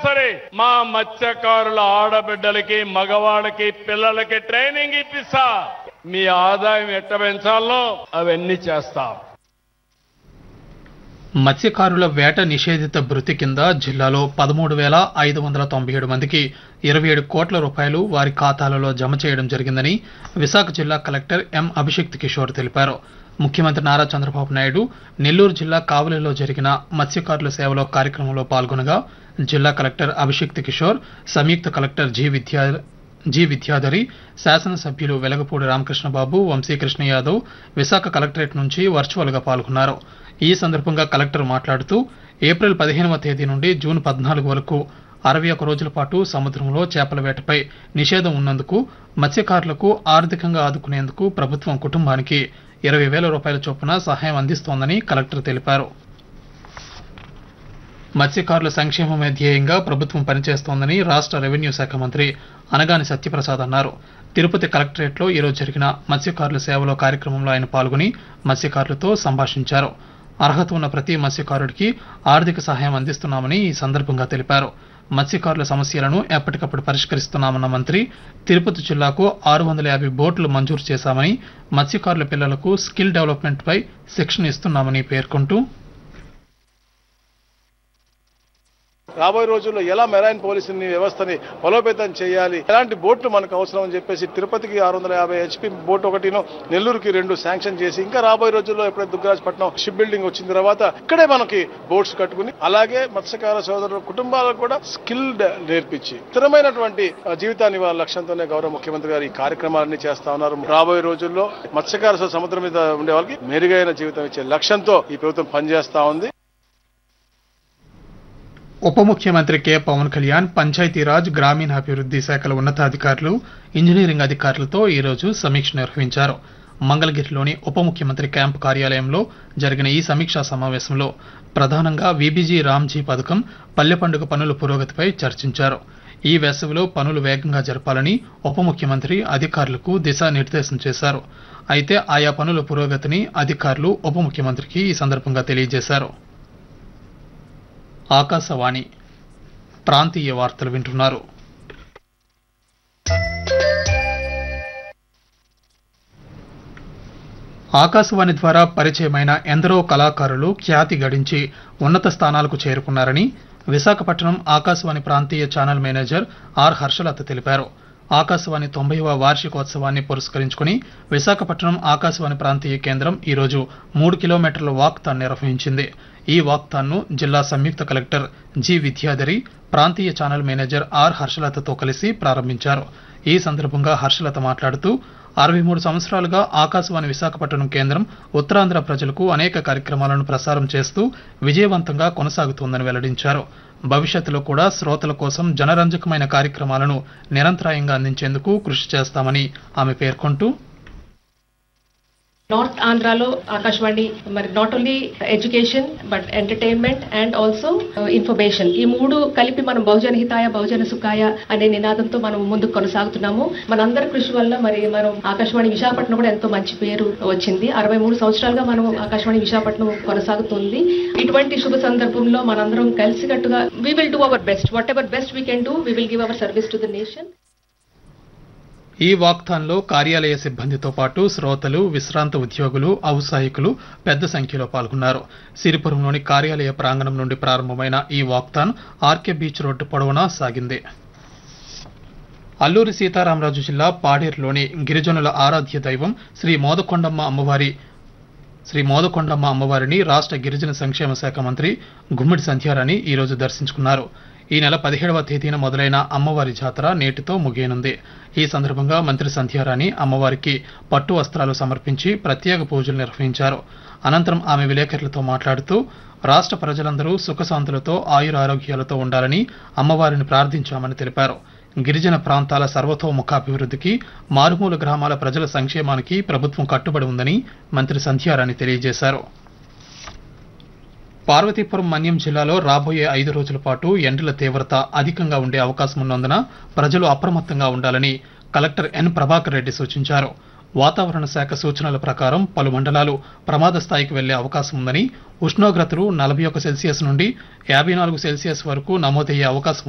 సరే మా మత్స్యకారుల ఆడబిడ్డలకి మగవాళ్ళకి పిల్లలకి ట్రైనింగ్ ఇప్పిస్తా మీ ఆదాయం ఎట్ట పెంచాలో అవన్నీ చేస్తాం మత్స్యకారుల వేట నిషేధిత భృతి కింద జిల్లాలో పదమూడు వేల ఐదు వందల తొంభై ఏడు మందికి ఇరవై ఏడు కోట్ల రూపాయలు వారి ఖాతాలలో జమ చేయడం జరిగిందని విశాఖ జిల్లా కలెక్టర్ ఎం అభిషిక్త్ కిషోర్ తెలిపారు ముఖ్యమంత్రి నారా చంద్రబాబు నాయుడు నెల్లూరు జిల్లా కావలిలో జరిగిన మత్స్యకారుల సేవలో కార్యక్రమంలో పాల్గొనగా జిల్లా కలెక్టర్ అభిషిక్త్ కిషోర్ సంయుక్త collector G Vidya G Vidyadhari శాసనసభ్యులు వెలగపూడి రామకృష్ణబాబు వంశీకృష్ణ యాదవ్ విశాఖ కలెక్టరేట్ నుంచి వర్చువల్ గా పాల్గొన్నారు ఈ సందర్భంగా కలెక్టర్ మాట్లాడుతూ ఏప్రిల్ పదిహేనవ తేదీ నుండి జూన్ పద్నాలుగు వరకు అరవై ఒక రోజుల పాటు సముద్రంలో చేపల వేటపై నిషేధం ఉన్నందుకు మత్స్యకారులకు ఆర్థికంగా ఆదుకునేందుకు ప్రభుత్వం కుటుంబానికి ఇరవై వేల రూపాయల చొప్పున సహాయం అందిస్తోందని కలెక్టర్ తెలిపారు మత్స్యకారుల సంక్షేమమే ధ్యేయంగా ప్రభుత్వం పనిచేస్తోందని రాష్ట్ర రెవెన్యూ శాఖ మంత్రి అనగాని సత్యప్రసాద్ అన్నారు తిరుపతి కలెక్టరేట్లో ఈరోజు జరిగిన మత్స్యకారుల సేవలో కార్యక్రమంలో ఆయన పాల్గొని మత్స్యకారులతో సంభాషించారు అర్హత ఉన్న ప్రతి మత్స్యకారుడికి ఆర్థిక సహాయం అందిస్తున్నామని ఈ సందర్భంగా తెలిపారు మత్స్యకారుల సమస్యలను ఎప్పటికప్పుడు పరిష్కరిస్తున్నామన్న మంత్రి తిరుపతి జిల్లాకు ఆరు వందల యాభై బోట్లు మంజూరు చేశామని మత్స్యకారుల పిల్లలకు స్కిల్ డెవలప్మెంట్ పై శిక్షణ ఇస్తున్నామని పేర్కొంటూ రాబోయే రోజుల్లో ఎలా మెరైన్ పోలీసుని వ్యవస్థని బలోపేతం చేయాలి ఎలాంటి బోట్లు మనకు అవసరం అని చెప్పేసి తిరుపతికి ఆరు వందల యాభై హెచ్పి బోట్ ఒకటిను నెల్లూరుకి రెండు శాంక్షన్ చేసి ఇంకా రాబోయే రోజుల్లో ఎప్పుడైతే దుగ్గరాజపట్నం షిప్ బిల్డింగ్ వచ్చిన తర్వాత ఇక్కడే మనకి బోట్స్ కట్టుకుని అలాగే మత్స్యకార సోదరుల కుటుంబాలకు కూడా స్కిల్ నేర్పించి స్థిరమైనటువంటి ఆ, జీవితాన్ని వాళ్ళ లక్ష్యంతోనే గౌరవ ముఖ్యమంత్రి గారు ఈ కార్యక్రమాలన్నీ చేస్తా ఉన్నారు రాబోయే రోజుల్లో మత్స్యకార సోదరులు సముద్రం మీద ఉండే వాళ్ళకి మెరుగైన జీవితం ఇచ్చే లక్ష్యంతో ఈ ప్రభుత్వం పనిచేస్తా ఉంది ఉప ముఖ్యమంత్రి కె పవన్ కళ్యాణ్ పంచాయతీరాజ్ గ్రామీణాభివృద్ధి శాఖల ఉన్నతాధికారులు ఇంజనీరింగ్ అధికారులతో ఈరోజు సమీక్ష నిర్వహించారు మంగళగిరిలోని ఉప ముఖ్యమంత్రి క్యాంపు కార్యాలయంలో జరిగిన ఈ సమీక్షా సమావేశంలో ప్రధానంగా విబిజీ రామ్జీ పథకం పల్లె పండుగ పనుల పురోగతిపై చర్చించారు ఈ వేసవిలో పనులు వేగంగా జరపాలని ఉప ముఖ్యమంత్రి అధికారులకు దిశానిర్దేశం చేశారు అయితే ఆయా పనుల పురోగతిని అధికారులు ఉప ముఖ్యమంత్రికి ఈ సందర్భంగా తెలియజేశారు ఆకాశవాణి ప్రాంతీయ వార్తలు వింటున్నారు ఆకాశవాణి ద్వారా పరిచయమైన ఎందరో కళాకారులు ఖ్యాతి గడించి ఉన్నత స్థానాలకు చేరుకున్నారని విశాఖపట్నం ఆకాశవాణి ప్రాంతీయ ఛానల్ మేనేజర్ ఆర్ హర్షలత తెలిపారు ఆకాశవాణి తొంభైవ వార్షికోత్సవాన్ని పురస్కరించుకుని విశాఖపట్నం ఆకాశవాణి ప్రాంతీయ కేంద్రం ఈరోజు మూడు కిలోమీటర్ల వాక్థాన్ నిర్వహించింది ఈ వాక్థాన్ను జిల్లా సంయుక్త కలెక్టర్ జి విద్యాధరి ప్రాంతీయ ఛానల్ మేనేజర్ ఆర్ హర్షలతతో కలిసి ప్రారంభించారు ఈ సందర్భంగా హర్షలత మాట్లాడుతూ అరవై మూడు సంవత్సరాలుగా ఆకాశవాణి విశాఖపట్నం కేంద్రం ఉత్తరాంధ్ర ప్రజలకు అనేక కార్యక్రమాలను ప్రసారం చేస్తూ విజయవంతంగా కొనసాగుతోందని వెల్లడించారు భవిష్యత్తులో కూడా శ్రోతల కోసం జనరంజకమైన కార్యక్రమాలను నిరంతరాయంగా అందించేందుకు కృషి చేస్తామని ఆమె పేర్కొంటూ నార్త్ ఆంధ్రాలో ఆకాశవాణి మరి not only education but entertainment and also information ఈ మూడు కలిపి మనం బహుజన హితాయ బహుజన సుఖాయ అనే నినాదంతో మనం ముందుకు కొనసాగుతున్నాము మనందరి కృషి వల్ల మరి మనం ఆకాశవాణి విశాఖపట్నం కూడా ఎంతో మంచి పేరు వచ్చింది అరవై మూడు సంవత్సరాలుగా మనం ఆకాశవాణి విశాఖపట్నం కొనసాగుతుంది ఇటువంటి శుభ సందర్భంలో మనందరం కలిసికట్టుగా we will do our best whatever best we can do we will give our service to the nation ఈ వాక్థాన్లో కార్యాలయ సిబ్బందితో పాటు శ్రోతలు విశ్రాంత ఉద్యోగులు ఔత్సాహికులు పెద్ద సంఖ్యలో పాల్గొన్నారు సిరిపురంలోని కార్యాలయ ప్రాంగణం నుండి ప్రారంభమైన ఈ వాక్థాన్ ఆర్కే బీచ్ రోడ్డు పొడవునా సాగింది అల్లూరి సీతారామరాజు జిల్లా పాడేరులోని గిరిజనుల ఆరాధ్య దైవం శ్రీ మోదకొండమ్మ అమ్మవారి శ్రీ మోదకొండమ్మ అమ్మవారిని రాష్ట్ర గిరిజన సంక్షేమ శాఖ మంత్రి గుమ్మిడి సంధ్యారాణి ఈ రోజు దర్శించుకున్నారు ఈ నెల పదిహేడవ తేదీన మొదలైన అమ్మవారి జాతర నేటితో ముగియనుంది ఈ సందర్భంగా మంత్రి సంధ్యారాణి అమ్మవారికి పట్టు వస్త్రాలు సమర్పించి ప్రత్యేక పూజలు నిర్వహించారు అనంతరం ఆమె విలేకరులతో మాట్లాడుతూ రాష్ట్ర ప్రజలందరూ సుఖశాంతులతో ఆయురారోగ్యాలతో ఉండాలని అమ్మవారిని ప్రార్థించామని తెలిపారు గిరిజన ప్రాంతాల సర్వతోముఖాభివృద్ధికి మారుమూల గ్రామాల ప్రజల సంక్షేమానికి ప్రభుత్వం కట్టుబడి ఉందని మంత్రి సంధ్యారాణి తెలియజేశారు పార్వతీపురం మన్యం జిల్లాలో రాబోయే ఐదు రోజుల పాటు ఎండల తీవ్రత అధికంగా ఉండే అవకాశం ఉన్నందున ప్రజలు అప్రమత్తంగా ఉండాలని కలెక్టర్ ఎన్ ప్రభాకర్ రెడ్డి సూచించారు వాతావరణ శాఖ సూచనల ప్రకారం పలు మండలాలు ప్రమాద స్థాయికి వెళ్లే అవకాశం ఉందని ఉష్ణోగ్రతలు నలభై ఒక సెల్సియస్ నుండి యాభై నాలుగు సెల్సియస్ వరకు నమోదయ్యే అవకాశం